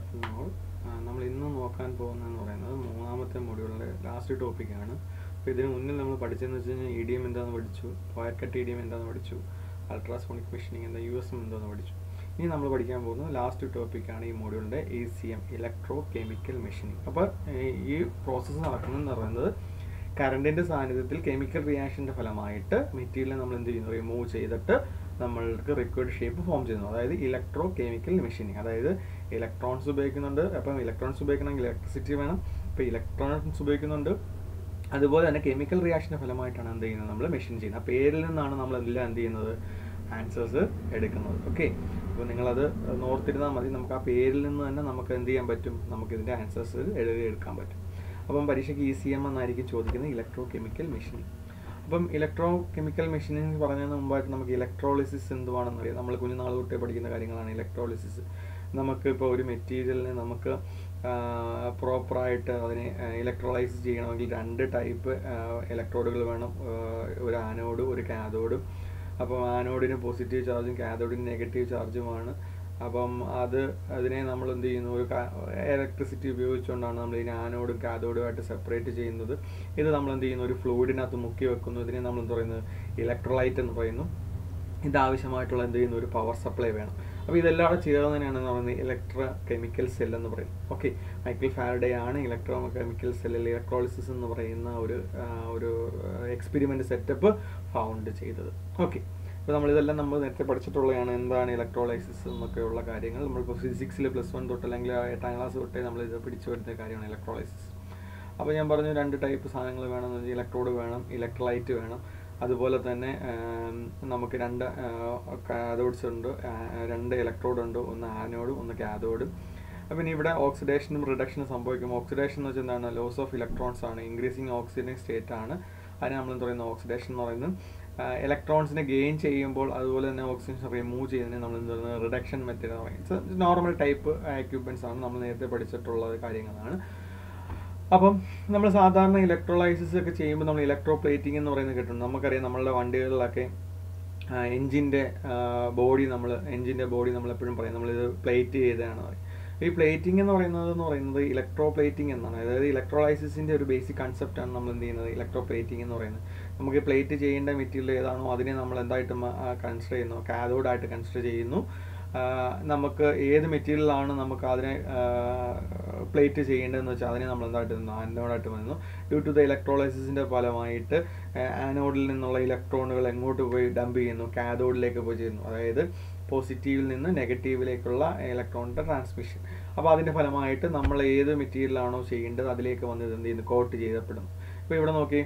Afternoon നമ്മൾ ഇന്ന് നോക്കാൻ പോകുന്നതെന്ന് പറയുന്നത് മൂന്നാമത്തെ മൊഡ്യൂളിൻ്റെ ലാസ്റ്റ് ടോപ്പിക്കാണ് അപ്പോൾ ഇതിന് മുന്നിൽ നമ്മൾ പഠിച്ചതെന്ന് വെച്ച് കഴിഞ്ഞാൽ ഇ ഡി എം എന്താണെന്ന് പഠിച്ചു wire cut E D M എന്താണെന്ന് പഠിച്ചു അൾട്രാസോണിക് മെഷീനിങ് എന്താ യു എസ് എം എന്താണെന്ന് പഠിച്ചു ഇനി നമ്മൾ പഠിക്കാൻ പോകുന്നത് ലാസ്റ്റ് ടോപ്പിക്കാണ് ഈ മൊഡ്യൂളിൻ്റെ E C M electrochemical machining അപ്പോൾ ഈ പ്രോസസ്സ് നടക്കുന്നതെന്ന് പറയുന്നത് കറണ്ടിൻ്റെ സാന്നിധ്യത്തിൽ കെമിക്കൽ റിയാക്ഷൻ്റെ ഫലമായിട്ട് മെറ്റീരിയൽ നമ്മൾ എന്ത് ചെയ്യുന്നു റിമൂവ് ചെയ്തിട്ട് നമ്മൾക്ക് റിക്വയർഡ് ഷേപ്പ് ഫോം ചെയ്യുന്നു അതായത് ഇലക്ട്രോ കെമിക്കൽ മെഷീനിങ് അതായത് ഇലക്ട്രോൺസ് ഉപയോഗിക്കുന്നുണ്ട് അപ്പം ഇലക്ട്രോൺസ് ഉപയോഗിക്കണമെങ്കിൽ ഇലക്ട്രിസിറ്റി വേണം ഇപ്പോൾ ഇലക്ട്രോൺസ് ഉപയോഗിക്കുന്നുണ്ട് അതുപോലെ തന്നെ കെമിക്കൽ റിയാക്ഷൻ്റെ ഫലമായിട്ടാണ് എന്ത് ചെയ്യുന്നത് നമ്മൾ മെഷീൻ ചെയ്യുന്നത് ആ പേരിൽ നിന്നാണ് നമ്മൾ എല്ലാം എന്ത് ചെയ്യുന്നത് ആൻസേഴ്സ് എടുക്കുന്നത് ഓക്കെ അപ്പോൾ നിങ്ങളത് നോർത്തിരുന്നാൽ മതി നമുക്ക് ആ പേരിൽ നിന്ന് തന്നെ നമുക്ക് എന്ത് ചെയ്യാൻ പറ്റും നമുക്ക് ഇതിൻ്റെ ആൻസേഴ്സ് എഴുതി എടുക്കാൻ പറ്റും അപ്പം പരീക്ഷയ്ക്ക് ഇ സി എം എന്നായിരിക്കും ചോദിക്കുന്നത് ഇലക്ട്രോ കെമിക്കൽ മെഷീനിങ് അപ്പം ഇലക്ട്രോ കെമിക്കൽ മെഷീനിങ് പറഞ്ഞതിന് മുമ്പായിട്ട് നമുക്ക് ഇലക്ട്രോളിസിസ് എന്തുവാണെന്ന് അറിയാം നമ്മൾ കുഞ്ഞുനാൾ തൊട്ടേ പഠിക്കുന്ന കാര്യങ്ങളാണ് ഇലക്ട്രോളിസിസ് നമുക്ക് ഇപ്പോൾ ഒരു മെറ്റീരിയലിനെ നമുക്ക് പ്രോപ്പറായിട്ട് അതിനെ ഇലക്ട്രോളൈസ് ചെയ്യണമെങ്കിൽ രണ്ട് ടൈപ്പ് ഇലക്ട്രോഡുകൾ വേണം ഒരു ആനോഡ് ഒരു കാഥോഡും അപ്പം ആനോഡിന് പോസിറ്റീവ് ചാർജും കാഥോഡിന് നെഗറ്റീവ് ചാർജുമാണ് അപ്പം അത് അതിനെ നമ്മൾ എന്ത് ചെയ്യുന്നു ഒരു ഇലക്ട്രിസിറ്റി ഉപയോഗിച്ചുകൊണ്ടാണ് നമ്മൾ ഇതിനെ ആനോഡും കാഥോഡുമായിട്ട് സെപ്പറേറ്റ് ചെയ്യുന്നത് ഇത് നമ്മൾ എന്ത് ചെയ്യുന്നു ഒരു ഫ്ലൂയിഡിനകത്ത് മുക്കി വെക്കുന്നു ഇതിനെ നമ്മൾ എന്ത് പറയുന്നത് ഇലക്ട്രോലൈറ്റ് എന്ന് പറയുന്നു ഇതാവശ്യമായിട്ടുള്ള എന്ത് ചെയ്യുന്നു ഒരു പവർ സപ്ലൈ വേണം അപ്പോൾ ഇതെല്ലാം ചേർന്നതിനാണ് പറയുന്നത് ഇലക്ട്രോ കെമിക്കൽ സെൽ എന്ന് പറയുന്നത് ഓക്കെ മൈക്കിൾ ഫാരഡേ ആണ് ഇലക്ട്രോ കെമിക്കൽ സെല്ലിൽ ഇലക്ട്രോളിസിസ് എന്ന് പറയുന്ന ഒരു ഒരു എക്സ്പെരിമെൻ്റ് സെറ്റപ്പ് ഫൗണ്ട് ചെയ്തത് ഓക്കെ അപ്പോൾ നമ്മളിതെല്ലാം നമ്മൾ നേരത്തെ പഠിച്ചിട്ടുള്ളതാണ് എന്താണ് ഇലക്ട്രോളൈസിസ് എന്നൊക്കെയുള്ള കാര്യങ്ങൾ നമ്മളിപ്പോൾ ഫിസിക്സിൽ പ്ലസ് വൺ തൊട്ട് അല്ലെങ്കിൽ എട്ടാം ക്ലാസ് തൊട്ടേ നമ്മൾ ഇത് പിടിച്ചു വരുന്ന കാര്യമാണ് ഇലക്ട്രോളൈസിസ് അപ്പോൾ ഞാൻ പറഞ്ഞു രണ്ട് ടൈപ്പ് സാധനങ്ങൾ വേണം ഇലക്ട്രോഡ് വേണം ഇലക്ട്രോലൈറ്റ് വേണം അതുപോലെ തന്നെ നമുക്ക് രണ്ട് കാഥോഡ്സ് ഉണ്ട് രണ്ട് ഇലക്ട്രോഡ് ഉണ്ട് ഒന്ന് ആനോഡും ഒന്ന് കാഥോഡും പിന്നെ ഇവിടെ ഓക്സിഡേഷനും റിഡക്ഷനും സംഭവിക്കും ഓക്സിഡേഷൻ എന്ന് വെച്ചാൽ എന്താണ് ലോസ് ഓഫ് ഇലക്ട്രോൺസ് ആണ് ഇൻക്രീസിങ് ഓക്സിജൻ സ്റ്റേറ്റ് ആണ് അതിന് നമ്മൾ എന്താ പറയുന്നത് ഓക്സിഡേഷൻ എന്ന് പറയുന്നത് ഇലക്ട്രോൺസിനെ ഗെയിൻ ചെയ്യുമ്പോൾ അതുപോലെ തന്നെ ഓക്സിജൻ റിമൂവ് ചെയ്യുന്നതിന് നമ്മൾ എന്ത് പറയുന്നത് റിഡക്ഷൻ മെത്തേഡ് എന്ന് പറയുന്നത് നോർമൽ ടൈപ്പ് എക്യുപ്മെൻറ്റ്സ് ആണ് നമ്മൾ നേരത്തെ പഠിച്ചിട്ടുള്ള കാര്യങ്ങളാണ് അപ്പം നമ്മൾ സാധാരണ ഇലക്ട്രോലൈസിസ് ഒക്കെ ചെയ്യുമ്പോൾ നമ്മൾ ഇലക്ട്രോ പ്ലേറ്റിംഗ് എന്ന് പറയുന്നത് കേട്ടിട്ടുണ്ട് നമുക്കറിയാം നമ്മളുടെ വണ്ടികളിലൊക്കെ എൻജിൻ്റെ ബോഡി നമ്മൾ എൻജിൻ്റെ ബോഡി നമ്മൾ എപ്പോഴും പറയും നമ്മളിത് പ്ലേറ്റ് ചെയ്തതാണ് പറയും ഈ പ്ലേറ്റിംഗ് എന്ന് പറയുന്നത് എന്ന് പറയുന്നത് ഇലക്ട്രോ പ്ലേറ്റിംഗ് എന്നാണ് അതായത് ഇലക്ട്രോലൈസിസിൻ്റെ ഒരു ബേസിക് കൺസെപ്റ്റാണ് നമ്മൾ എന്ത് ചെയ്യുന്നത് ഇലക്ട്രോ പ്ലേറ്റിംഗ് എന്ന് പറയുന്നത് നമുക്ക് പ്ലേറ്റ് ചെയ്യേണ്ട മെറ്റീരിയൽ ഏതാണോ അതിനെ നമ്മൾ എന്തായിട്ട് കൺസിഡർ ചെയ്യുന്നു കാഥോഡായിട്ട് കൺസിഡർ ചെയ്യുന്നു നമുക്ക് ഏത് മെറ്റീരിയലാണ് നമുക്ക് അതിനെ പ്ലേറ്റ് ചെയ്യേണ്ടതെന്ന് വെച്ചാൽ അതിനെ നമ്മൾ എന്തായിട്ട് നിന്നു ആനോഡായിട്ട് വന്നു ഡ്യൂ ടു ദ ഇലക്ട്രോളൈസിസിൻ്റെ ഫലമായിട്ട് ആനോഡിൽ നിന്നുള്ള ഇലക്ട്രോണുകൾ എങ്ങോട്ട് പോയി ഡംപ് ചെയ്യുന്നു കാഥോഡിലേക്ക് പോയി ചെയ്യുന്നു അതായത് പോസിറ്റീവിൽ നിന്ന് നെഗറ്റീവിലേക്കുള്ള ഇലക്ട്രോണിൻ്റെ ട്രാൻസ്മിഷൻ അപ്പോൾ അതിൻ്റെ ഫലമായിട്ട് നമ്മൾ ഏത് മെറ്റീരിയലാണോ ചെയ്യേണ്ടത് അതിലേക്ക് വന്ന് എന്ത് ചെയ്യുന്നു കോട്ട് ചെയ്യപ്പെടുന്നു ഇപ്പോൾ ഇവിടെ നോക്കി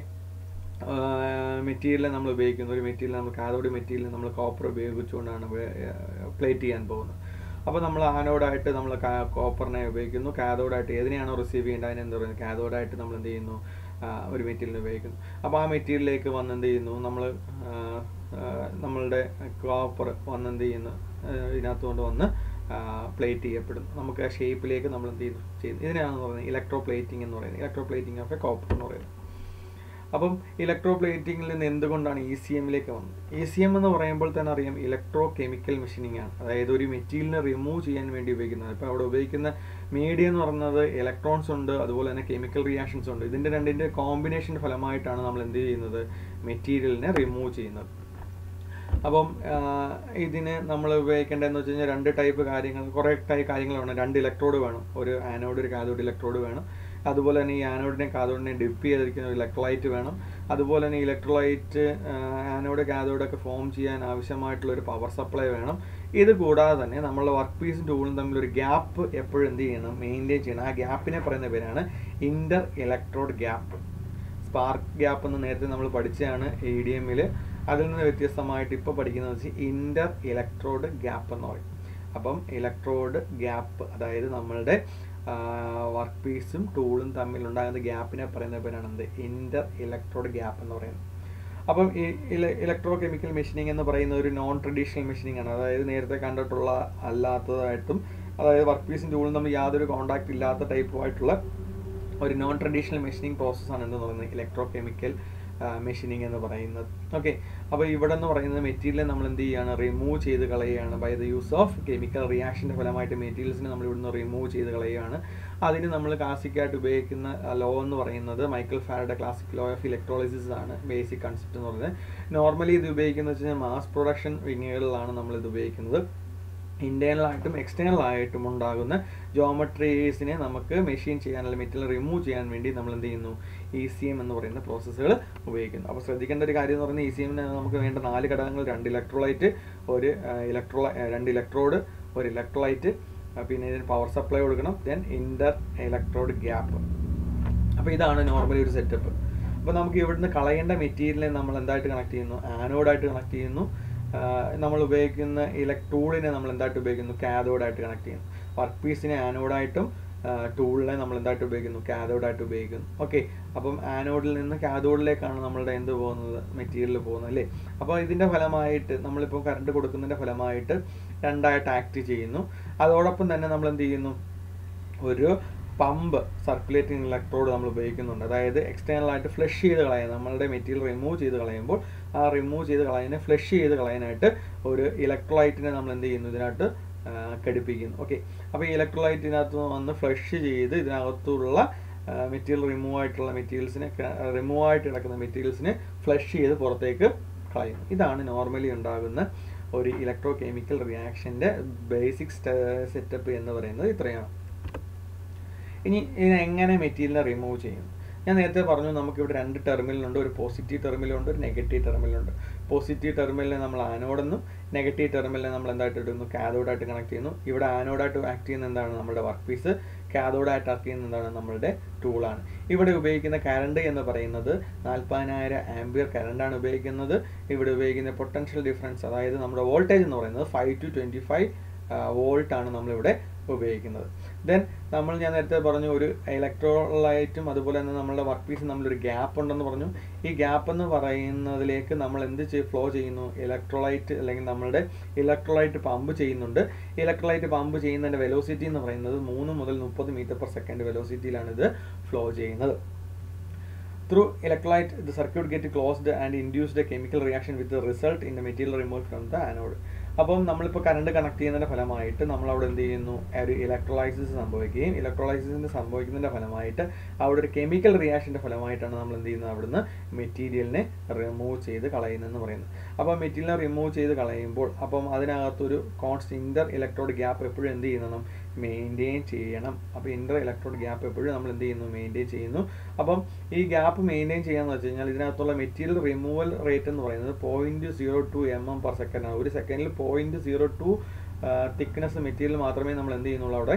മെറ്റീരിയൽ നമ്മൾ ഉപയോഗിക്കുന്ന ഒരു മെറ്റീരിയൽ നമ്മൾ കാഥോഡ് മെറ്റീരിയൽ നമ്മൾ കോപ്പർ ഉപയോഗിച്ചുകൊണ്ടാണ് പ്ലേറ്റ് ചെയ്യാൻ പോകുന്നത് അപ്പോൾ നമ്മൾ ആനോഡായിട്ട് നമ്മൾ കോപ്പറിനെ ഉപയോഗിക്കുന്നു കാഥോഡായിട്ട് ഏതിനെയാണോ റിസീവ് ചെയ്യേണ്ടത് അതിനെ എന്താ പറയുന്നത് കാഥോഡായിട്ട് നമ്മൾ എന്ത് ചെയ്യുന്നു ഒരു മെറ്റീരിയൽ ഉപയോഗിക്കുന്നു അപ്പോൾ ആ മെറ്റീരിയലിലേക്ക് വന്ന് എന്ത് ചെയ്യുന്നു നമ്മൾ നമ്മളുടെ കോപ്പർ വന്ന് എന്ത് ചെയ്യുന്നു ഇതിനകത്ത് കൊണ്ട് വന്ന് പ്ലേറ്റ് ചെയ്യപ്പെടുന്നു നമുക്ക് ആ ഷേപ്പിലേക്ക് നമ്മൾ എന്ത് ചെയ്യുന്നു ചെയ്യുന്നു ഇതിനാണ് പറയുന്നത് ഇലക്ട്രോ പ്ലേറ്റിംഗ് എന്ന് പറയുന്നത് electroplating of a copper എന്ന് പറയുന്നത് അപ്പം ഇലക്ട്രോ പ്ലേറ്റിംഗിൽ നിന്ന് എന്തുകൊണ്ടാണ് ഇ സി എമ്മിലേക്ക് വന്നത് ഇ സി എം എന്ന് പറയുമ്പോൾ തന്നെ അറിയാം ഇലക്ട്രോ കെമിക്കൽ മെഷീനിങ് ആണ് അതായത് ഒരു മെറ്റീരിയലിനെ റിമൂവ് ചെയ്യാൻ വേണ്ടി ഉപയോഗിക്കുന്നത് ഇപ്പോൾ അവിടെ ഉപയോഗിക്കുന്ന മീഡിയ എന്ന് പറയുന്നത് ഇലക്ട്രോൺസ് ഉണ്ട് അതുപോലെ തന്നെ കെമിക്കൽ റിയാക്ഷൻസ് ഉണ്ട് ഇതിൻ്റെ രണ്ടിൻ്റെ കോമ്പിനേഷൻ്റെ ഫലമായിട്ടാണ് നമ്മൾ എന്ത് ചെയ്യുന്നത് മെറ്റീരിയലിനെ റിമൂവ് ചെയ്യുന്നത് അപ്പം ഇതിന് നമ്മൾ ഉപയോഗിക്കേണ്ടതെന്ന് വെച്ച് കഴിഞ്ഞാൽ രണ്ട് ടൈപ്പ് കാര്യങ്ങൾ കുറേ ടൈപ്പ് കാര്യങ്ങൾ വേണം രണ്ട് ഇലക്ട്രോഡ് വേണം ഒരു ആനോഡ് ഒരു കാഥോഡ് ഇലക്ട്രോഡ് വേണം അതുപോലെ തന്നെ ഈ ആനോഡിനെ കാഥോഡിനെ ഡിപ്പ് ചെയ്തിരിക്കുന്ന ഒരു ഇലക്ട്രോലൈറ്റ് വേണം അതുപോലെ തന്നെ ഇലക്ട്രോലൈറ്റ് ആനോഡ് കാഥോഡൊക്കെ ഫോം ചെയ്യാൻ ആവശ്യമായിട്ടുള്ള ഒരു പവർ സപ്ലൈ വേണം ഇത് കൂടാതെ തന്നെ നമ്മളുടെ വർക്ക് പീസും ടൂളും തമ്മിൽ ഒരു ഗ്യാപ്പ് എപ്പോഴും എന്ത് ചെയ്യണം മെയിൻറ്റെയിൻ ചെയ്യണം ആ ഗ്യാപ്പിനെ പറയുന്ന പേരാണ് inter electrode gap spark gap എന്ന് നേരത്തെ നമ്മൾ പഠിച്ചതാണ് എ ഡി എമ്മിൽ അതിൽ നിന്ന് വ്യത്യസ്തമായിട്ട് ഇപ്പോൾ പഠിക്കുന്നത് വെച്ചാൽ ഇൻ്റർ ഇലക്ട്രോഡ് ഗ്യാപ്പ് എന്ന് പറയും അപ്പം ഇലക്ട്രോഡ് ഗ്യാപ്പ് അതായത് നമ്മളുടെ വർക്ക് പീസും ടൂളും തമ്മിൽ ഉണ്ടാകുന്ന ഗ്യാപ്പിനെ പറയുന്ന പേരാണ് എന്ത് ഇൻ്റർ ഇലക്ട്രോഡ് ഗ്യാപ്പ് എന്ന് പറയുന്നത് അപ്പം ഈ ഇലക്ട്രോ കെമിക്കൽ മെഷീനിങ് എന്ന് പറയുന്ന ഒരു നോൺ ട്രഡീഷണൽ മെഷീനിങ് ആണ് അതായത് നേരത്തെ കണ്ടിട്ടുള്ള അല്ലാത്തതായിട്ടും അതായത് വർക്ക് പീസും ടൂളും തമ്മിൽ യാതൊരു കോണ്ടാക്ട് ഇല്ലാത്ത ടൈപ്പുമായിട്ടുള്ള ഒരു നോൺ ട്രഡീഷണൽ മെഷീനിങ് പ്രോസസ്സാണ് എന്ന് പറയുന്നത് ഇലക്ട്രോ കെമിക്കൽ മെഷീനിങ് എന്ന് പറയുന്നത് ഓക്കെ അപ്പോൾ ഇവിടെ എന്ന് പറയുന്നത് മെറ്റീരിയൽ നമ്മൾ എന്ത് ചെയ്യുകയാണ് റിമൂവ് ചെയ്ത് കളയുകയാണ് by the use of chemical റിയാക്ഷൻ്റെ ഫലമായിട്ട് മെറ്റീരിയൽസിനെ നമ്മൾ ഇവിടുന്ന് റിമൂവ് ചെയ്ത് കളയുകയാണ് അതിന് നമ്മൾ ക്ലാസിക്കായിട്ട് ഉപയോഗിക്കുന്ന ലോ എന്ന് പറയുന്നത് മൈക്കൽ ഫാരുടെ ക്ലാസിക് ലോ ഓഫ് ഇലക്ട്രോളിസിസ് ആണ് ബേസിക് കൺസെപ്റ്റ് എന്ന് പറയുന്നത് നോർമലി ഇത് ഉപയോഗിക്കുന്നത് വെച്ച് കഴിഞ്ഞാൽ മാസ് പ്രൊഡക്ഷൻ വിങ്ങുകളിലാണ് നമ്മൾ ഇത് ഉപയോഗിക്കുന്നത് ഇൻറ്റേർണൽ ആയിട്ടും എക്സ്റ്റേണൽ ആയിട്ടും ഉണ്ടാകുന്ന ജോമെട്രീസിനെ നമുക്ക് മെഷീൻ ചെയ്യാൻ അല്ലെങ്കിൽ മെറ്റീരിയൽ റിമൂവ് ചെയ്യാൻ വേണ്ടി നമ്മൾ എന്ത് ചെയ്യുന്നു ഇ സി എം എന്ന് പറയുന്ന പ്രോസസ്സുകൾ ഉപയോഗിക്കുന്നു അപ്പോൾ ശ്രദ്ധിക്കേണ്ട ഒരു കാര്യം എന്ന് പറയുന്നത് ഇ സി എമ്മിന് നമുക്ക് വേണ്ട നാല് ഘടകങ്ങൾ രണ്ട് ഇലക്ട്രോലൈറ്റ് ഒരു ഇലക്ട്രോ രണ്ട് ഇലക്ട്രോഡ് ഒരു ഇലക്ട്രോലൈറ്റ് പിന്നെ ഇതിന് പവർ സപ്ലൈ കൊടുക്കണം ദെൻ ഇൻ്റർ ഇലക്ട്രോഡ് ഗ്യാപ്പ് അപ്പോൾ ഇതാണ് നോർമലി ഒരു സെറ്റപ്പ് അപ്പോൾ നമുക്ക് ഇവിടുന്ന് കളയേണ്ട മെറ്റീരിയലിനെ നമ്മൾ എന്തായിട്ട് കണക്ട് ചെയ്യുന്നു ആനോഡായിട്ട് കണക്ട് ചെയ്യുന്നു നമ്മൾ ഉപയോഗിക്കുന്ന ഇലക് ടൂളിനെ നമ്മൾ എന്തായിട്ട് ഉപയോഗിക്കുന്നു കാതോഡായിട്ട് കണക്ട് ചെയ്യുന്നു വർക്ക് പീസിനെ ആനോഡായിട്ടും ടൂളിനെ നമ്മൾ എന്തായിട്ട് ഉപയോഗിക്കുന്നു കാതോഡായിട്ട് ഉപയോഗിക്കുന്നു ഓക്കെ അപ്പം ആനോഡിൽ നിന്ന് കാതോഡിലേക്കാണ് നമ്മളുടെ എന്ത് പോകുന്നത് മെറ്റീരിയൽ പോകുന്നത് അല്ലേ അപ്പോൾ ഇതിൻ്റെ ഫലമായിട്ട് നമ്മളിപ്പോൾ കറണ്ട് കൊടുക്കുന്നതിൻ്റെ ഫലമായിട്ട് രണ്ടായിട്ട് ആക്ട് ചെയ്യുന്നു അതോടൊപ്പം തന്നെ നമ്മൾ എന്ത് ചെയ്യുന്നു ഒരു പമ്പ് സർക്കുലേറ്റിംഗ് ഇലക്ട്രോഡ് നമ്മൾ ഉപയോഗിക്കുന്നുണ്ട് അതായത് എക്സ്റ്റേണൽ ആയിട്ട് ഫ്ലഷ് ചെയ്ത് കളയാൻ നമ്മളുടെ മെറ്റീരിയൽ റിമൂവ് ചെയ്ത് കളയുമ്പോൾ ആ റിമൂവ് ചെയ്ത് കളയാനെ ഫ്ലഷ് ചെയ്ത് കളയാനായിട്ട് ഒരു ഇലക്ട്രോലൈറ്റിനെ നമ്മൾ എന്ത് ചെയ്യുന്നു ഇതിനകത്ത് ഘടിപ്പിക്കുന്നു ഓക്കെ അപ്പോൾ ഈ ഇലക്ട്രോലൈറ്റിനകത്ത് വന്ന് ഫ്ലഷ് ചെയ്ത് ഇതിനകത്തുള്ള മെറ്റീരിയൽ റിമൂവ് ആയിട്ടുള്ള മെറ്റീരിയൽസിനെ റിമൂവ് ആയിട്ട് കിടക്കുന്ന മെറ്റീരിയൽസിനെ ഫ്ലഷ് ചെയ്ത് പുറത്തേക്ക് കളയുന്നു ഇതാണ് നോർമലി ഉണ്ടാകുന്ന ഒരു ഇലക്ട്രോ കെമിക്കൽ റിയാക്ഷൻ്റെ ബേസിക് സെറ്റപ്പ് എന്ന് പറയുന്നത് ഇത്രയാണ് ഇനി ഇതിനെ എങ്ങനെ മെറ്റീരിയലിനെ റിമൂവ് ചെയ്യും ഞാൻ നേരത്തെ പറഞ്ഞു നമുക്കിവിടെ രണ്ട് ടെർമിനലുണ്ട് ഒരു പോസിറ്റീവ് ടെർമിനലുണ്ട് ഒരു നെഗറ്റീവ് ടെർമിനലുണ്ട് പോസിറ്റീവ് ടെർമിനലിനെ നമ്മൾ ആനോഡെന്നും നെഗറ്റീവ് ടെർമിനലിനെ നമ്മൾ എന്തായിട്ട് ഇടുന്നു കാതോഡായിട്ട് കണക്ട് ചെയ്യുന്നു ഇവിടെ ആനോഡായിട്ട് ആക്ട് ചെയ്യുന്ന എന്താണ് നമ്മുടെ വർക്ക് പീസ് കാതോഡായിട്ട് ആക്ട് ചെയ്യുന്ന എന്താണ് നമ്മളുടെ ടൂളാണ് ഇവിടെ ഉപയോഗിക്കുന്ന കറണ്ട് എന്ന് പറയുന്നത് നാൽപ്പതിനായിരം ആംബിയർ കറണ്ടാണ് ഉപയോഗിക്കുന്നത് ഇവിടെ ഉപയോഗിക്കുന്ന പൊട്ടൻഷ്യൽ ഡിഫറൻസ് അതായത് നമ്മുടെ വോൾട്ടേജ് എന്ന് പറയുന്നത് five to twenty five volt ആണ് നമ്മളിവിടെ ഉപയോഗിക്കുന്നത് ദെൻ നമ്മൾ ഞാൻ നേരത്തെ പറഞ്ഞു ഒരു ഇലക്ട്രോലൈറ്റും അതുപോലെ തന്നെ നമ്മളുടെ വർക്ക് പീസ് നമ്മളൊരു ഗ്യാപ്പ് ഉണ്ടെന്ന് പറഞ്ഞു ഈ ഗ്യാപ്പ് എന്ന് പറയുന്നതിലേക്ക് നമ്മൾ എന്ത് ചെയ്ത് ഫ്ലോ ചെയ്യുന്നു ഇലക്ട്രോലൈറ്റ് അല്ലെങ്കിൽ നമ്മളുടെ ഇലക്ട്രോലൈറ്റ് പമ്പ് ചെയ്യുന്നുണ്ട് ഇലക്ട്രോലൈറ്റ് പമ്പ് ചെയ്യുന്നതിൻ്റെ വെലോസിറ്റി എന്ന് പറയുന്നത് മൂന്ന് മുതൽ മുപ്പത് മീറ്റർ പെർ സെക്കൻഡ് വെലോസിറ്റിയിലാണ് ഇത് ഫ്ലോ ചെയ്യുന്നത് Through electrolyte, the circuit get closed and induced a chemical reaction with the result in the material removed from the anode. അപ്പം നമ്മളിപ്പോൾ കറണ്ട് കണക്ട് ചെയ്യുന്നതിൻ്റെ ഫലമായിട്ട് നമ്മൾ അവിടെ എന്ത് ചെയ്യുന്നു ഒരു ഇലക്ട്രോലൈസിസ് സംഭവിക്കുകയും ഇലക്ട്രോലൈസിസിന് സംഭവിക്കുന്നതിൻ്റെ ഫലമായിട്ട് അവിടെ ഒരു കെമിക്കൽ റിയാക്ഷൻ്റെ ഫലമായിട്ടാണ് നമ്മൾ എന്ത് ചെയ്യുന്നത് അവിടുന്ന് മെറ്റീരിയലിനെ റിമൂവ് ചെയ്ത് കളയുന്നതെന്ന് പറയുന്നത് അപ്പോൾ മെറ്റീരിയലിനെ റിമൂവ് ചെയ്ത് കളയുമ്പോൾ അപ്പം അതിനകത്തൊരു കോൺസ്റ്റ് ഇൻ്റർ ഇലക്ട്രോഡ് ഗ്യാപ്പ് എപ്പോഴും എന്ത് ചെയ്യണം മെയിൻറ്റെയിൻ ചെയ്യണം അപ്പോൾ ഇൻ്റർ ഇലക്ട്രോഡ് ഗ്യാപ്പ് എപ്പോഴും നമ്മൾ എന്ത് ചെയ്യുന്നു മെയിൻറ്റെയിൻ ചെയ്യുന്നു അപ്പം ഈ ഗ്യാപ്പ് മെയിൻറ്റെയിൻ ചെയ്യാന്ന് വെച്ച് കഴിഞ്ഞാൽ ഇതിനകത്തുള്ള മെറ്റീരിയൽ റിമൂവൽ റേറ്റ് എന്ന് പറയുന്നത് point zero two m m per second ആണ് ഒരു സെക്കൻഡിൽ point zero two thickness material മാത്രമേ നമ്മൾ എന്ത് ചെയ്യുന്നുള്ളൂ അവിടെ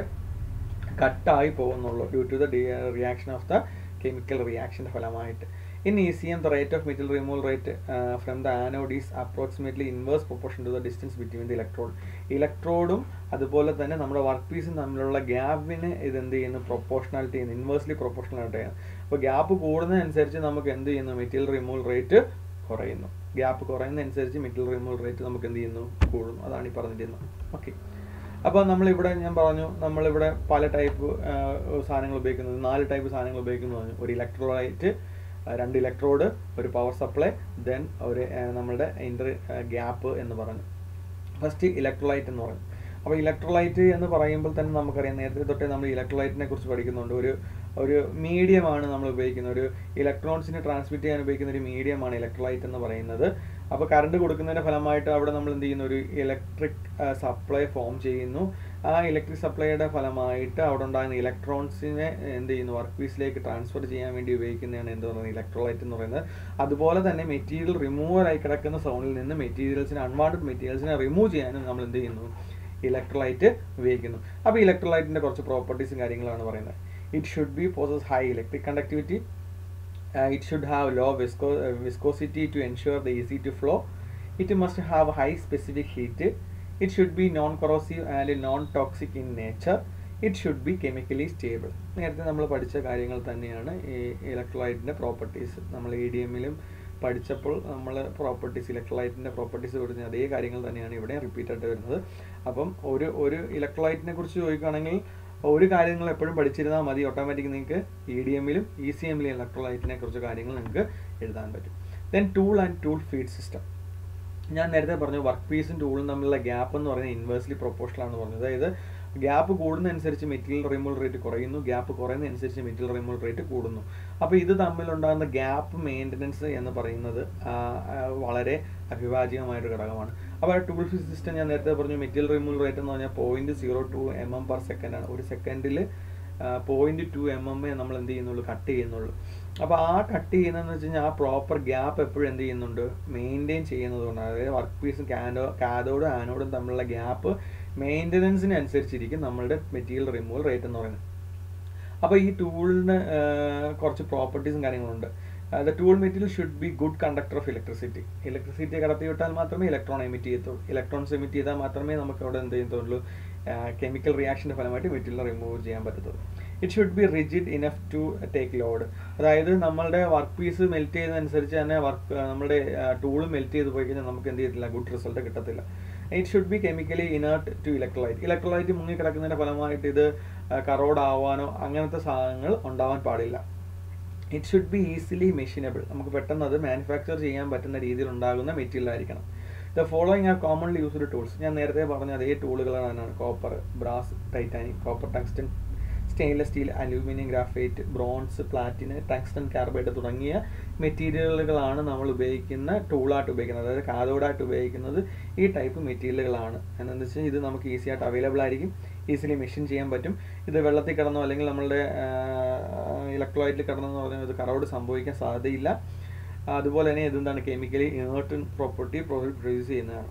കട്ടായി പോകുന്നുള്ളൂ due to the reaction of the chemical റിയാക്ഷൻ്റെ ഫലമായിട്ട് in E C M the rate of material removal rate from the anode is approximately inverse proportion to the distance between the electrode ഇലക്ട്രോഡും അതുപോലെ തന്നെ നമ്മുടെ വർക്ക് പീസും തമ്മിലുള്ള ഗ്യാപ്പിന് ഇത് എന്ത് ചെയ്യുന്നു പ്രൊപ്പോർഷണാലിറ്റി ചെയ്യുന്നു ഇൻവേഴ്സ്ലി പ്രൊപ്പോർഷണൽ ആയിട്ട് ചെയ്യുന്നു അപ്പോൾ ഗ്യാപ്പ് കൂടുന്നതനുസരിച്ച് നമുക്ക് എന്ത് ചെയ്യുന്നു മെറ്റീരിയൽ റിമൂവൽ റേറ്റ് കുറയുന്നു ഗ്യാപ്പ് കുറയുന്നതനുസരിച്ച് മെറ്റീരിയൽ റിമൂവൽ റേറ്റ് നമുക്ക് എന്ത് ചെയ്യുന്നു കൂടുന്നു അതാണ് ഈ പറഞ്ഞിരുന്നത് ഓക്കെ അപ്പോൾ നമ്മളിവിടെ ഞാൻ പറഞ്ഞു നമ്മളിവിടെ പല ടൈപ്പ് സാധനങ്ങൾ ഉപയോഗിക്കുന്നത് നാല് ടൈപ്പ് സാധനങ്ങൾ ഉപയോഗിക്കുന്നു പറഞ്ഞു ഒരു ഇലക്ട്രോലൈറ്റ് രണ്ട് ഇലക്ട്രോഡ് ഒരു പവർ സപ്ലൈ ദെൻ ഒരു നമ്മുടെ ഇൻ്റർ ഗ്യാപ്പ് എന്ന് പറഞ്ഞു ഫസ്റ്റ് ഇലക്ട്രോലൈറ്റ് എന്ന് പറഞ്ഞു അപ്പോൾ ഇലക്ട്രോലൈറ്റ് എന്ന് പറയുമ്പോൾ തന്നെ നമുക്കറിയാം നേരത്തെ തൊട്ടേ നമ്മൾ ഇലക്ട്രോലൈറ്റിനെ കുറിച്ച് പഠിക്കുന്നുണ്ട് ഒരു ഒരു മീഡിയമാണ് നമ്മൾ ഉപയോഗിക്കുന്നത് ഒരു ഇലക്ട്രോൺസിനെ ട്രാൻസ്മിറ്റ് ചെയ്യാൻ ഉപയോഗിക്കുന്ന ഒരു മീഡിയമാണ് ഇലക്ട്രോലൈറ്റ് എന്ന് പറയുന്നത് അപ്പോൾ കറണ്ട് കൊടുക്കുന്നതിൻ്റെ ഫലമായിട്ട് അവിടെ നമ്മൾ എന്ത് ചെയ്യുന്നു ഒരു ഇലക്ട്രിക് സപ്ലൈ ഫോം ചെയ്യുന്നു ആ ഇലക്ട്രിക് സപ്ലൈയുടെ ഫലമായിട്ട് അവിടെ ഉണ്ടാകുന്ന ഇലക്ട്രോൺസിനെ എന്ത് ചെയ്യുന്നു വർക്ക് പീസിലേക്ക് ട്രാൻസ്ഫർ ചെയ്യാൻ വേണ്ടി ഉപയോഗിക്കുന്നതാണ് എന്ത് പറയുന്നത് ഇലക്ട്രോലൈറ്റ് എന്ന് പറയുന്നത് അതുപോലെ തന്നെ മെറ്റീരിയൽ റിമൂവൽ ആയി കിടക്കുന്ന സോണിൽ നിന്ന് മെറ്റീരിയൽസിനെ അൺവാണ്ടഡ് മെറ്റീരിയൽസിനെ റിമൂവ് ചെയ്യാനും നമ്മൾ എന്ത് ചെയ്യുന്നു ഇലക്ട്രോലൈറ്റ് ഉപയോഗിക്കുന്നു അപ്പോൾ ഇലക്ട്രോലൈറ്റിൻ്റെ കുറച്ച് പ്രോപ്പർട്ടീസും കാര്യങ്ങളാണ് പറയുന്നത് it should be possess high electric conductivity uh, it should have low visco uh, viscosity to ensure the easy to flow it must have high specific heat it should be non corrosive and non toxic in nature it should be chemically stable നേരത്തെ നമ്മൾ പഠിച്ച കാര്യങ്ങൾ തന്നെയാണ് ഈ ഇലക്ട്രോലൈറ്റിൻ്റെ properties നമ്മൾ A D എമ്മിലും പഠിച്ചപ്പോൾ നമ്മൾ പ്രോപ്പർട്ടീസ് ഇലക്ട്രോലൈറ്റിൻ്റെ പ്രോപ്പർട്ടീസ് പഠിച്ച അതേ കാര്യങ്ങൾ തന്നെയാണ് ഇവിടെ റിപ്പീറ്റ് ആയിട്ട് വരുന്നത് അപ്പം ഒരു ഒരു ഇലക്ട്രോലൈറ്റിനെ കുറിച്ച് ചോദിക്കുകയാണെങ്കിൽ ഒരു കാര്യങ്ങൾ എപ്പോഴും പഠിച്ചിരുന്നാൽ മതി ഓട്ടോമാറ്റിക് നിങ്ങൾക്ക് ഇ ഡി എമ്മിലും ഇ സി എമ്മിലും ഇലക്ട്രോലൈറ്റിനെ കുറിച്ച് കാര്യങ്ങൾ നിങ്ങൾക്ക് എഴുതാൻ പറ്റും then tool and tool feed system ഞാൻ നേരത്തെ പറഞ്ഞു വർക്ക് പീസും ടൂളും തമ്മിലുള്ള ഗ്യാപ്പ് എന്ന് പറയുന്നത് ഇൻവേഴ്സ്ലി പ്രൊപ്പോർഷണൽ ആണെന്ന് പറഞ്ഞു അതായത് ഗ്യാപ്പ് കൂടുന്നതനുസരിച്ച് മെറ്റീരിയൽ റിമൂവൽ റേറ്റ് കുറയുന്നു ഗ്യാപ്പ് കുറയുന്നതനുസരിച്ച് മെറ്റീരിയൽ റിമൂവൽ റേറ്റ് കൂടുന്നു അപ്പോൾ ഇത് തമ്മിലുണ്ടാകുന്ന ഗ്യാപ്പ് മെയിൻ്റനൻസ് എന്ന് പറയുന്നത് ആ, ആ, വളരെ അഭിവാജ്യമായൊരു ഘടകമാണ് അപ്പോൾ ടൂൾ ഫീസ് സിസ്റ്റം ഞാൻ നേരത്തെ പറഞ്ഞു മെറ്റീരിയൽ റിമൂവൽ റേറ്റ് എന്ന് പറഞ്ഞാൽ point zero two m m per second ആണ് ഒരു സെക്കൻഡിൽ പോയിന്റ് ടു എം എം എ നമ്മൾ എന്ത് ചെയ്യുന്നുള്ളൂ കട്ട് ചെയ്യുന്നുള്ളൂ അപ്പോൾ ആ കട്ട് ചെയ്യുന്നതെന്ന് വെച്ച് കഴിഞ്ഞാൽ ആ പ്രോപ്പർ ഗ്യാപ്പ് എപ്പോഴും എന്ത് ചെയ്യുന്നുണ്ട് മെയിൻറ്റെയിൻ ചെയ്യുന്നത് കൊണ്ടാണ് അതായത് വർക്ക് പീസും കാനോ കാതോടും ആനോടും തമ്മിലുള്ള ഗ്യാപ്പ് മെയിൻ്റനൻസിന് അനുസരിച്ചിരിക്കും നമ്മളുടെ മെറ്റീരിയൽ റിമൂവൽ റേറ്റ് എന്ന് പറയുന്നത് അപ്പോൾ ഈ ടൂളിന് കുറച്ച് പ്രോപ്പർട്ടീസും കാര്യങ്ങളുണ്ട് the tool material should be good conductor of electricity electricity കടത്തി വിട്ടാൽ മാത്രമേ ഇലക്ട്രോൺ എമിറ്റ് ചെയ്യത്തുള്ളൂ ഇലക്ട്രോൺസ് എമിറ്റ് ചെയ്താൽ മാത്രമേ നമുക്ക് അവിടെ എന്ത് ചെയ്യത്തുള്ളൂ കെമിക്കൽ റിയാക്ഷൻ്റെ ഫലമായിട്ട് മെറ്റീരിയൽ റിമൂവ് ചെയ്യാൻ പറ്റത്തുള്ളൂ it should be rigid enough to take load അതായത് നമ്മളുടെ വർക്ക് പീസ് മെൽറ്റ് ചെയ്യുന്നതനുസരിച്ച് തന്നെ വർക്ക് നമ്മുടെ ടൂൾ മെൽറ്റ് ചെയ്ത് പോയി കഴിഞ്ഞാൽ നമുക്ക് എന്ത് ചെയ്യത്തില്ല ഗുഡ് റിസൾട്ട് കിട്ടത്തില്ല it should be chemically inert to electrolyte electrolyte മുങ്ങി കിടക്കുന്നതിൻ്റെ ഫലമായിട്ട് ഇത് കറോഡ് ആവാനോ അങ്ങനത്തെ സാധനങ്ങൾ ഉണ്ടാവാൻ പാടില്ല it should be easily machinable നമുക്ക് പെട്ടെന്ന് അത് മാനുഫാക്ചർ ചെയ്യാൻ പറ്റുന്ന രീതിയിൽ ഉണ്ടാകുന്ന മെറ്റീരിയൽ ആയിരിക്കണം the following are commonly used tools ഞാൻ നേരത്തെ പറഞ്ഞ അതേ ടൂളുകളാണ് copper brass titanium copper tungsten stainless steel aluminium graphite bronze platinum tungsten carbide തുടങ്ങിയ മെറ്റീരിയലുകളാണ് നമ്മൾ ഉപയോഗിക്കുന്ന ടൂളായിട്ട് ഉപയോഗിക്കുന്നത് അതായത് കാതോടായിട്ട് ഉപയോഗിക്കുന്നത് ഈ ടൈപ്പ് മെറ്റീരിയലുകളാണ് എന്നു വെച്ചാൽ ഇത് നമുക്ക് ഈസി ആയിട്ട് അവൈലബിൾ ആയിരിക്കും ഈസിലി മെഷീൻ ചെയ്യാൻ പറ്റും ഇത് വെള്ളത്തിൽ കിടന്നോ അല്ലെങ്കിൽ നമ്മളുടെ ഇലക്ട്രോലൈറ്റിൽ കിടന്നെന്ന് പറഞ്ഞാൽ ഇത് കറോട് സംഭവിക്കാൻ സാധ്യതയില്ല അതുപോലെ തന്നെ ഇതെന്താണ് കെമിക്കലി ഇനേർട്ടൻ പ്രോപ്പർട്ടി പ്രൊഡ്യൂസ് ചെയ്യുന്നതാണ്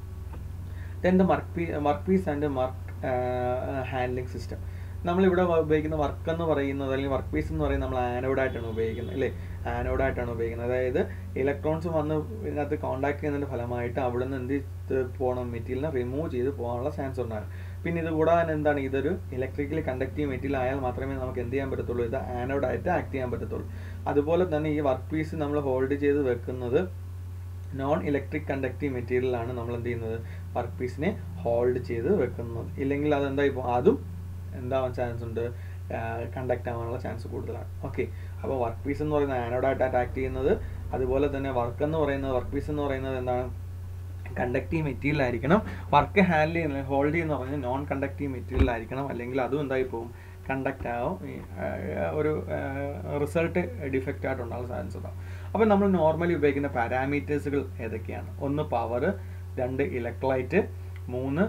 then the work p work piece and work handling system നമ്മളിവിടെ ഉപയോഗിക്കുന്ന വർക്ക് എന്ന് പറയുന്നത് അല്ലെങ്കിൽ വർക്ക് പീസ് എന്ന് പറയുന്നത് നമ്മൾ ആനോഡായിട്ടാണ് ഉപയോഗിക്കുന്നത് അല്ലേ ആനോഡായിട്ടാണ് ഉപയോഗിക്കുന്നത് അതായത് ഇലക്ട്രോൺസ് വന്ന് ഇതിനകത്ത് കോൺടാക്ട് ചെയ്യുന്നതിൻ്റെ ഫലമായിട്ട് അവിടെ നിന്ന് എന്ത് ചെയ്ത് പോകണം മെറ്റീരിയലിനെ റിമൂവ് ചെയ്ത് പോകാനുള്ള ചാൻസ് ഉണ്ടാകും പിന്നെ ഇത് കൂടാതെ തന്നെ എന്താണ് ഇതൊരു ഇലക്ട്രിക്കലി കണ്ടക്റ്റീവ് മെറ്റീരിയൽ ആയാൽ മാത്രമേ നമുക്ക് എന്ത് ചെയ്യാൻ പറ്റത്തുള്ളൂ ഇത് ആനോഡായിട്ട് ആക്ട് ചെയ്യാൻ പറ്റത്തുള്ളൂ അതുപോലെ തന്നെ ഈ വർക്ക് പീസ് നമ്മൾ ഹോൾഡ് ചെയ്ത് വെക്കുന്നത് നോൺ ഇലക്ട്രിക് കണ്ടക്റ്റീവ് മെറ്റീരിയലാണ് നമ്മൾ എന്ത് ചെയ്യുന്നത് വർക്ക് പീസിനെ ഹോൾഡ് ചെയ്ത് വെക്കുന്നത് ഇല്ലെങ്കിൽ അതെന്തായി പോകും അതും എന്താവാൻ ചാൻസ് ഉണ്ട് കണ്ടക്ട് ആവാനുള്ള ചാൻസ് കൂടുതലാണ് ഓക്കെ അപ്പോൾ വർക്ക് പീസ് എന്ന് പറയുന്നത് ആനോഡായിട്ട് അറ്റാക്ക് ചെയ്യുന്നത് അതുപോലെ തന്നെ വർക്ക് എന്ന് പറയുന്നത് വർക്ക് പീസ് എന്ന് പറയുന്നത് എന്താണ് കണ്ടക്റ്റീവ് മെറ്റീരിയൽ ആയിരിക്കണം വർക്ക് ഹാൻഡിൽ ചെയ്യുന്ന ഹോൾഡ് ചെയ്യുന്ന പറഞ്ഞാൽ നോൺ കണ്ടക്റ്റീവ് മെറ്റീരിയൽ ആയിരിക്കണം അല്ലെങ്കിൽ അതും എന്തായി പോകും കണ്ടക്റ്റ് ആവും ഒരു റിസൾട്ട് ഡിഫക്റ്റ് ആയിട്ട് ഉണ്ടാകാൻ ചാൻസ് ഉണ്ടാവും അപ്പോൾ നമ്മൾ നോർമലി ഉപയോഗിക്കുന്ന പാരാമീറ്റേഴ്സുകൾ ഏതൊക്കെയാണ് ഒന്ന് പവർ രണ്ട് ഇലക്ട്രോലൈറ്റ് മൂന്ന്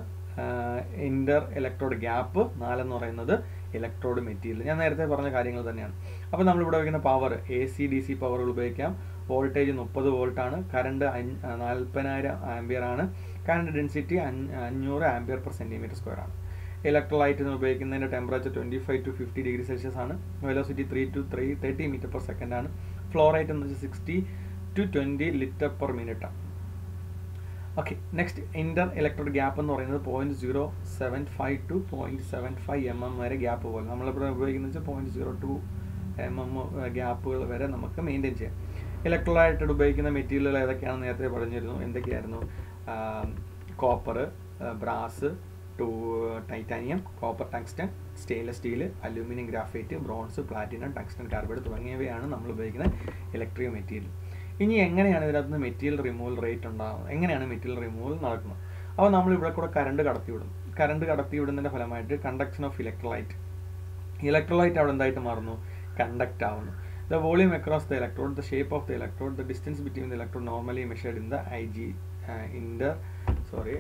ഇൻ്റർ ഇലക്ട്രോഡ് ഗ്യാപ്പ് നാലെന്ന് പറയുന്നത് ഇലക്ട്രോഡ് മെറ്റീരിയൽ ഞാൻ നേരത്തെ പറഞ്ഞ കാര്യങ്ങൾ തന്നെയാണ് അപ്പോൾ നമ്മളിവിടെ ഉപയോഗിക്കുന്ന power A C D C പവറുകൾ ഉപയോഗിക്കാം വോൾട്ടേജ് മുപ്പത് വോൾട്ടാണ് കറണ്ട് നാൽപ്പതിനായിരം ആംബിയർ ആണ് കറണ്ട് ഡെൻസിറ്റി അഞ്ഞൂറ് ആംബിയർ പെർ സെൻറ്റിമീറ്റർ സ്ക്വയർ ആണ് ഇലക്ട്രോലൈറ്റ് ഉപയോഗിക്കുന്നതിൻ്റെ temperature twenty five to fifty degree Celsius ആണ് velocity three to three thirty metre per second ആണ് ഫ്ലോറൈറ്റ് എന്ന് വെച്ചാൽ sixty to twenty litre per minute ആണ് okay next inter electrode gap എന്ന് പറയുന്നത് point zero seven five to point seven five M m വരെ gap പോലെ നമ്മളിവിടെ ഉപയോഗിക്കുന്നത് വെച്ചാൽ point zero two m m ഗ്യാപ്പുകൾ വരെ നമുക്ക് മെയിൻറ്റെയിൻ ചെയ്യാം ഇലക്ട്രോളായിട്ട് ഉപയോഗിക്കുന്ന മെറ്റീരിയലുകൾ ഏതൊക്കെയാണെന്ന് നേരത്തെ പറഞ്ഞിരുന്നു എന്തൊക്കെയായിരുന്നു copper brass to titanium copper tungsten stainless steel aluminium graphite bronze platinum tungsten carbide തുടങ്ങിയവയാണ് നമ്മൾ ഉപയോഗിക്കുന്ന ഇലക്ട്രിക് മെറ്റീരിയൽ ഇനി എങ്ങനെയാണ് ഇതിനകത്ത് നിന്ന് മെറ്റീരിയൽ റിമൂവൽ റേറ്റ് ഉണ്ടാകുന്നത് എങ്ങനെയാണ് മെറ്റീരിയൽ റിമൂവൽ നടക്കുന്നത് അപ്പോൾ നമ്മൾ ഇവിടെ കൂടെ കറണ്ട് കടത്തിവിടും കറണ്ട് കടത്തിവിടുന്നതിൻ്റെ ഫലമായിട്ട് കണ്ടക്ഷൻ ഓഫ് ഇലക്ട്രോലൈറ്റ് ഇലക്ട്രോലൈറ്റ് അവിടെ എന്തായിട്ട് മാറുന്നു കണ്ടക്ട് ആവുന്നു the volume across the electrode the shape of the electrode the distance between the electrode normally measured in the I G inter sorry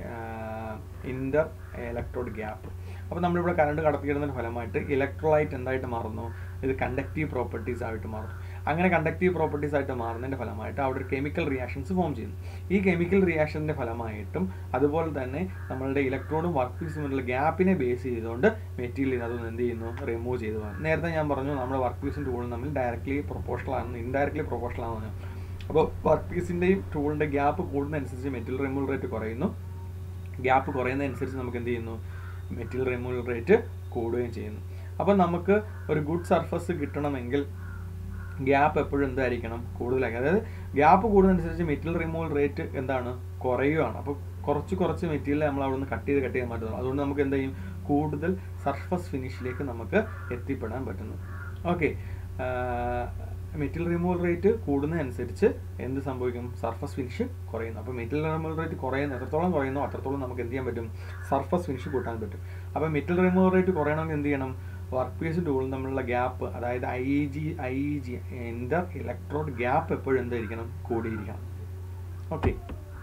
inter electrode gap അപ്പോൾ നമ്മളിവിടെ current കടത്തിയിടുന്നതിന് ഫലമായിട്ട് electrolyte എന്തായിട്ട് മാറുന്നു ഇത് കണ്ടക്റ്റീവ് പ്രോപ്പർട്ടീസ് ആയിട്ട് മാറുന്നു അങ്ങനെ കണ്ടക്റ്റീവ് പ്രോപ്പർട്ടീസ് ആയിട്ട് മാറുന്നതിൻ്റെ ഫലമായിട്ട് അവിടെ ഒരു കെമിക്കൽ റിയാക്ഷൻസ് ഫോം ചെയ്യുന്നു ഈ കെമിക്കൽ റിയാക്ഷൻ്റെ ഫലമായിട്ടും അതുപോലെ തന്നെ നമ്മളുടെ ഇലക്ട്രോണും വർക്ക് പീസും തമ്മിലുള്ള ഗ്യാപ്പിനെ ബേസ് ചെയ്തുകൊണ്ട് മെറ്റീരിയൽ അതൊന്ന് എന്ത് ചെയ്യുന്നു റിമൂവ് ചെയ്തു പോകും നേരത്തെ ഞാൻ പറഞ്ഞു നമ്മുടെ വർക്ക് പീസും ടൂളും തമ്മിൽ ഡയറക്റ്റ്ലി പ്രൊപ്പോഷണൽ ആണ് ഇൻഡയറക്റ്റ്ലി പ്രൊപ്പോഷണൽ ആണെന്ന് അപ്പോൾ വർക്ക് പീസിൻ്റെയും ടൂളിൻ്റെ ഗ്യാപ്പ് കൂടുന്നതനുസരിച്ച് മെറ്റീരിയൽ റിമൂവൽ റേറ്റ് കുറയുന്നു ഗ്യാപ്പ് കുറയുന്നതനുസരിച്ച് നമുക്ക് എന്ത് ചെയ്യുന്നു മെറ്റീരിയൽ റിമൂവൽ റേറ്റ് കൂടുകയും ചെയ്യുന്നു അപ്പോൾ നമുക്ക് ഒരു ഗുഡ് സർഫസ് കിട്ടണമെങ്കിൽ ഗ്യാപ്പ് എപ്പോഴും എന്തായിരിക്കണം കൂടുതലായിരിക്കും അതായത് ഗ്യാപ്പ് കൂടുന്നതനുസരിച്ച് മെറ്റീരിയൽ റിമൂവൽ റേറ്റ് എന്താണ് കുറയുകയാണ് അപ്പോൾ കുറച്ച് കുറച്ച് മെറ്റീരിയൽ നമ്മൾ അവിടെ നിന്ന് കട്ട് ചെയ്ത് കട്ട് ചെയ്യാൻ പറ്റുന്നു അതുകൊണ്ട് നമുക്ക് എന്ത് ചെയ്യും കൂടുതൽ സർഫസ് ഫിനിഷിലേക്ക് നമുക്ക് എത്തിപ്പെടാൻ പറ്റുന്നു ഓക്കെ മെറ്റീരിയൽ റിമൂവൽ റേറ്റ് കൂടുന്നതനുസരിച്ച് എന്ത് സംഭവിക്കും സർഫസ് ഫിനിഷ് കുറയുന്നു അപ്പോൾ മെറ്റീരിയൽ റിമൂവൽ റേറ്റ് കുറയുന്ന എത്രത്തോളം കുറയുന്നോ അത്രത്തോളം നമുക്ക് എന്ത് ചെയ്യാൻ പറ്റും സർഫസ് ഫിനിഷ് കൂട്ടാൻ പറ്റും അപ്പോൾ മെറ്റീരിയൽ റിമൂവൽ റേറ്റ് കുറയണമെങ്കിൽ എന്ത് ചെയ്യണം വർക്ക് പീസ് ടൂളും തമ്മിലുള്ള ഗ്യാപ്പ് അതായത് I G I G inter electrode gap എപ്പോഴും എന്തായിരിക്കണം കൂടിയിരിക്കണം okay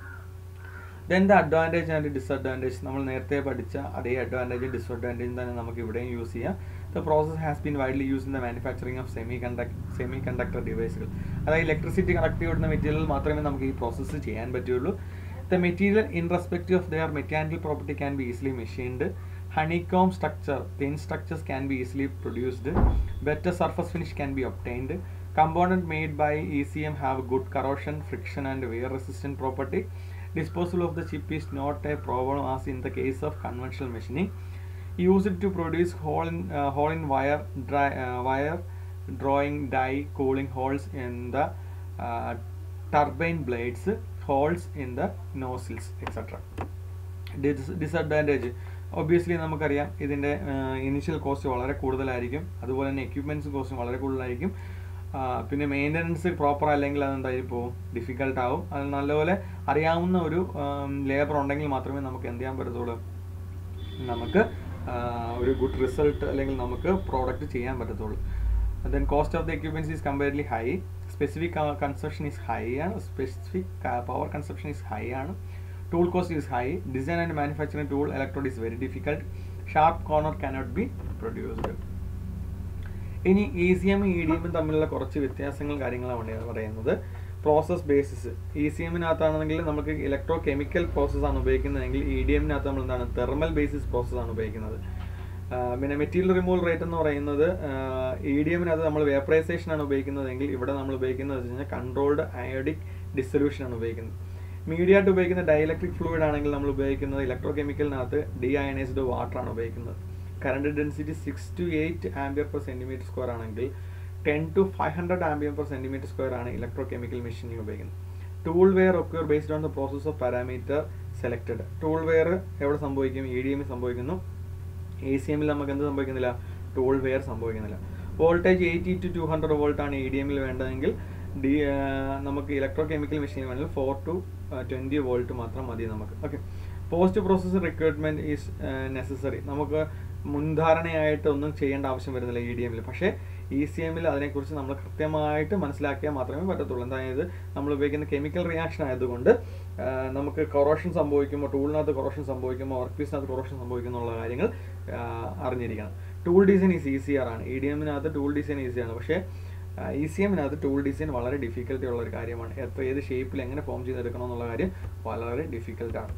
then the advantage and disadvantage നമ്മൾ നേരത്തെ പഠിച്ച അതേ അഡ്വാൻറ്റേജ് ഡിസഡ്വാൻറ്റേജ് തന്നെ നമുക്ക് ഇവിടെയും യൂസ് ചെയ്യാം the process has been widely use in the manufacturing of semi conduct semiconductor ഡിവൈസുകൾ അതായത് ഇലക്ട്രിസിറ്റി കണക്ട് ചെയ്യുന്ന മെറ്റീരിയൽ മാത്രമേ നമുക്ക് ഈ പ്രോസസ്സ് ചെയ്യാൻ പറ്റുള്ളൂ the material in respect of their mechanical property can be easily machined honeycomb structure thin structures can be easily produced better surface finish can be obtained component made by ecm have good corrosion friction and wear resistant property disposal of the chip is not a problem as in the case of conventional machining use it to produce hole in, uh, hole in wire dry, uh, wire drawing die cooling holes in the uh, turbine blades holes in the nozzles etc Dis- disadvantage obviously നമുക്കറിയാം ഇതിൻ്റെ initial cost വളരെ കൂടുതലായിരിക്കും അതുപോലെ തന്നെ equipments cost വളരെ കൂടുതലായിരിക്കും ആ, പിന്നെ മെയിൻ്റനൻസ് പ്രോപ്പർ അല്ലെങ്കിൽ അതെന്തായി പോകും ഡിഫിക്കൽട്ട് ആവും അത് നല്ലപോലെ അറിയാവുന്ന ഒരു ലേബർ ഉണ്ടെങ്കിൽ മാത്രമേ നമുക്ക് എന്ത് ചെയ്യാൻ പറ്റത്തുള്ളൂ നമുക്ക് ആ, ഒരു ഗുഡ് റിസൾട്ട് അല്ലെങ്കിൽ നമുക്ക് പ്രോഡക്റ്റ് ചെയ്യാൻ പറ്റത്തുള്ളൂ then cost of the equipments is comparatively high specific consumption is high ആണ് specific power consumption is high ആണ് tool cost is high design and manufacturing tool electrode is very difficult sharp corner cannot be produced ഇനി E C M E D എമ്മും തമ്മിലുള്ള കുറച്ച് വ്യത്യാസങ്ങൾ കാര്യങ്ങളാണ് പറയുന്നത് process basis E C എമ്മിനകത്താണെങ്കിൽ നമുക്ക് ഇലക്ട്രോ കെമിക്കൽ പ്രോസസ്സാണ് ഉപയോഗിക്കുന്നതെങ്കിൽ ഇ ഡി എമ്മിനകത്ത് നമ്മൾ എന്താണ് തെർമൽ ബേസിസ് പ്രോസസ്സാണ് ഉപയോഗിക്കുന്നത് ആ, പിന്നെ മെറ്റീരിയൽ റിമൂവൽ റേറ്റ് എന്ന് പറയുന്നത് ഇ ഡി എമ്മിനകത്ത് നമ്മൾ വേപ്പറൈസേഷൻ ആണ് ഉപയോഗിക്കുന്നതെങ്കിൽ ഇവിടെ നമ്മൾ ഉപയോഗിക്കുന്നത് വെച്ച് കഴിഞ്ഞാൽ കൺട്രോൾഡ് അയോഡിക് ഡിസൊല്യൂഷൻ ആണ് ഉപയോഗിക്കുന്നത് മീഡിയ ആയിട്ട് ഉപയോഗിക്കുന്ന ഡൈലക്ട്രിക് ഫ്ലൂയിഡ് ആണെങ്കിൽ നമ്മൾ ഉപയോഗിക്കുന്നത് ഇലക്ട്രോ കെമിക്കലിനകത്ത് ഡി അയണൈസ്ഡ് വാട്ടർ ആണ് ഉപയോഗിക്കുന്നത് current density six to eight ampere per centimetre square ആണെങ്കിൽ ten to five hundred ampere per centimetre square ആണ് ഇലക്ട്രോ കെമിക്കൽ മെഷീനിൽ ഉപയോഗിക്കുന്നത് tool wear occur based on the process of parameter selected tool wear എവിടെ സംഭവിക്കും E D എമ്മിൽ സംഭവിക്കുന്നു A C എമ്മിൽ നമുക്ക് എന്ത് സംഭവിക്കുന്നില്ല ടൂൾ വെയർ സംഭവിക്കുന്നില്ല voltage eighty to two hundred volt ആണ് ഇ ഡി എമ്മിൽ വേണ്ടതെങ്കിൽ ഡി നമുക്ക് ഇലക്ട്രോ കെമിക്കൽ മെഷീൻ വേണമെങ്കിൽ ഫോർ ടു ട്വൻറ്റി വോൾട്ട് മാത്രം മതി നമുക്ക് okay post process recruitment is necessary നമുക്ക് മുൻധാരണയായിട്ട് ഒന്നും ചെയ്യേണ്ട ആവശ്യം വരുന്നില്ല ഇ ഡി എമ്മിൽ പക്ഷേ ഇ സി എമ്മിൽ അതിനെക്കുറിച്ച് നമ്മൾ കൃത്യമായിട്ട് മനസ്സിലാക്കിയാൽ മാത്രമേ പറ്റത്തുള്ളൂ അതായത് നമ്മൾ ഉപയോഗിക്കുന്ന കെമിക്കൽ റിയാക്ഷൻ ആയതുകൊണ്ട് ആ, നമുക്ക് കൊറോഷൻ സംഭവിക്കുമ്പോൾ ടൂളിനകത്ത് കൊറോഷൻ സംഭവിക്കുമ്പോൾ വർക്ക് പീസിനകത്ത് കൊറോഷൻ സംഭവിക്കുന്നു എന്നുള്ള കാര്യങ്ങൾ ആ, അറിഞ്ഞിരിക്കണം ടൂൾ ഡിസൈൻ ഈസ് ഈസിയർ ആണ് ഇ ഡി എമ്മിനകത്ത് ടൂൾ ഡിസൈൻ ഈസിയാണ് പക്ഷേ ഇ സി എമ്മിനകത്ത് ടൂൾ ഡിസൈൻ വളരെ ഡിഫിക്കൽട്ടി ഉള്ള ഒരു കാര്യമാണ് എത്ര ഏത് ഷേപ്പിൽ എങ്ങനെ ഫോം ചെയ്തെടുക്കണം എന്നുള്ള കാര്യം വളരെ ഡിഫിക്കൽട്ടാണ്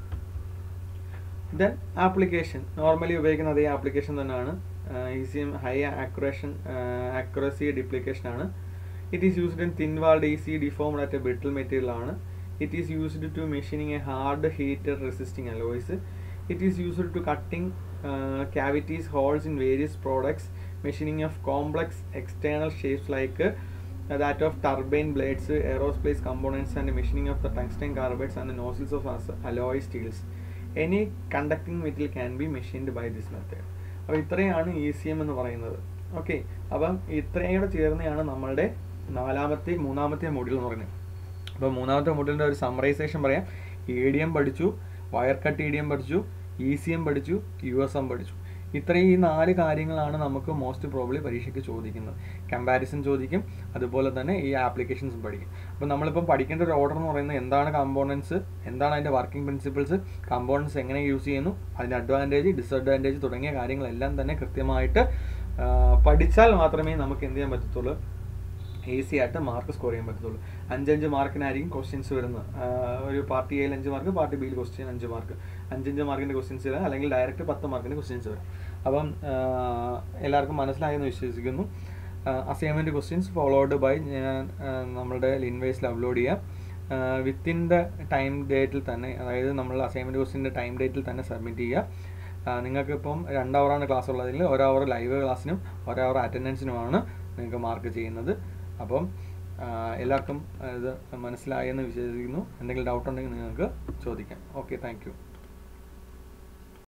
ദെൻ ആപ്ലിക്കേഷൻ നോർമലി ഉപയോഗിക്കുന്ന അതേ ആപ്ലിക്കേഷൻ തന്നെയാണ് E C M high accuration accuracy duplication ആണ് it is used in thin walled E C deformed at a brittle material ആണ് it is used to machining a hard heater resisting alloys it is used to cutting cavities holes in various products machining of complex external shapes like uh, that of turbine blades aerospace components and machining of the tungsten carbides and the nozzles of as- alloy steels any conducting material can be machined by this method അപ്പോൾ ഇത്രയാണ് E C M എന്ന് പറയുന്നത് okay അപ്പം ഇത്രയും കൂടെ ചേർന്നെയാണ് നമ്മളുടെ നാലാമത്തെ മൂന്നാമത്തെ മോഡ്യൂൾ എന്ന് പറയുന്നത് അപ്പോൾ മൂന്നാമത്തെ മോഡ്യൂളിൻ്റെ ഒരു സമ്മറൈസേഷൻ പറയാം എ ഡി എം പഠിച്ചു wire cut E D M പഠിച്ചു ഇ സി എം പഠിച്ചു യു എസ് എം പഠിച്ചു ഇത്രയും ഈ നാല് കാര്യങ്ങളാണ് നമുക്ക് മോസ്റ്റ് പ്രോബ്ലി പരീക്ഷയ്ക്ക് ചോദിക്കുന്നത് കമ്പാരിസൺ ചോദിക്കും അതുപോലെ തന്നെ ഈ ആപ്ലിക്കേഷൻസും പഠിക്കും അപ്പോൾ നമ്മളിപ്പം പഠിക്കേണ്ട ഒരു ഓർഡർ എന്ന് പറയുന്നത് എന്താണ് കമ്പോണൻസ് എന്താണ് അതിൻ്റെ വർക്കിംഗ് പ്രിൻസിപ്പിൾസ് കമ്പോണൻസ് എങ്ങനെ യൂസ് ചെയ്യുന്നു അതിൻ്റെ അഡ്വാൻറ്റേജ് ഡിസഡ്വാൻറ്റേജ് തുടങ്ങിയ കാര്യങ്ങളെല്ലാം തന്നെ കൃത്യമായിട്ട് ആ, പഠിച്ചാൽ മാത്രമേ നമുക്ക് എന്ത് ചെയ്യാൻ പറ്റത്തുള്ളൂ ഈസി ആയിട്ട് മാർക്ക് സ്കോർ ചെയ്യാൻ പറ്റത്തുള്ളൂ അഞ്ചഞ്ച് മാർക്കിനായിരിക്കും ക്വസ്റ്റ്യൻസ് വരുന്നത് ആ, ഒരു പാർട്ടി എയിൽ അഞ്ച് മാർക്ക് പാർട്ടി ബിയിൽ ക്വസ്റ്റ്യൻ അഞ്ച് മാർക്ക് അഞ്ചഞ്ച് മാർക്കിൻ്റെ ക്വസ്റ്റ്യൻസ് വരാം അല്ലെങ്കിൽ ഡയറക്റ്റ് പത്ത് മാർക്കിൻ്റെ ക്വസ്റ്റ്യൻസ് വരും അപ്പം ആ, എല്ലാവർക്കും മനസ്സിലായെന്ന് വിശ്വസിക്കുന്നു അസൈൻമെൻറ്റ് ക്വസ്റ്റ്യൻസ് ഫോളോഡ് ബൈ ഞാൻ ആ, നമ്മളുടെ ലിൻവേസിൽ അപ്ലോഡ് ചെയ്യാം വിത്തിൻ ദ ടൈം ഡേറ്റിൽ തന്നെ അതായത് നമ്മൾ അസൈൻമെൻറ്റ് ക്വസ്റ്റിൻ്റെ ടൈം ഡേറ്റിൽ തന്നെ സബ്മിറ്റ് ചെയ്യുക നിങ്ങൾക്ക് ഇപ്പം രണ്ട് അവറാണ് ക്ലാസ് ഉള്ളതിൽ ഒരു അവർ ലൈവ് ക്ലാസ്സിനും ഒരു അവർ അറ്റൻഡൻസിനുമാണ് നിങ്ങൾക്ക് മാർക്ക് ചെയ്യുന്നത് അപ്പം ആ, എല്ലാവർക്കും ഇത് മനസ്സിലായെന്ന് വിശ്വസിക്കുന്നു എന്തെങ്കിലും ഡൗട്ട് ഉണ്ടെങ്കിൽ നിങ്ങൾക്ക് ചോദിക്കാം ഓക്കെ താങ്ക് യു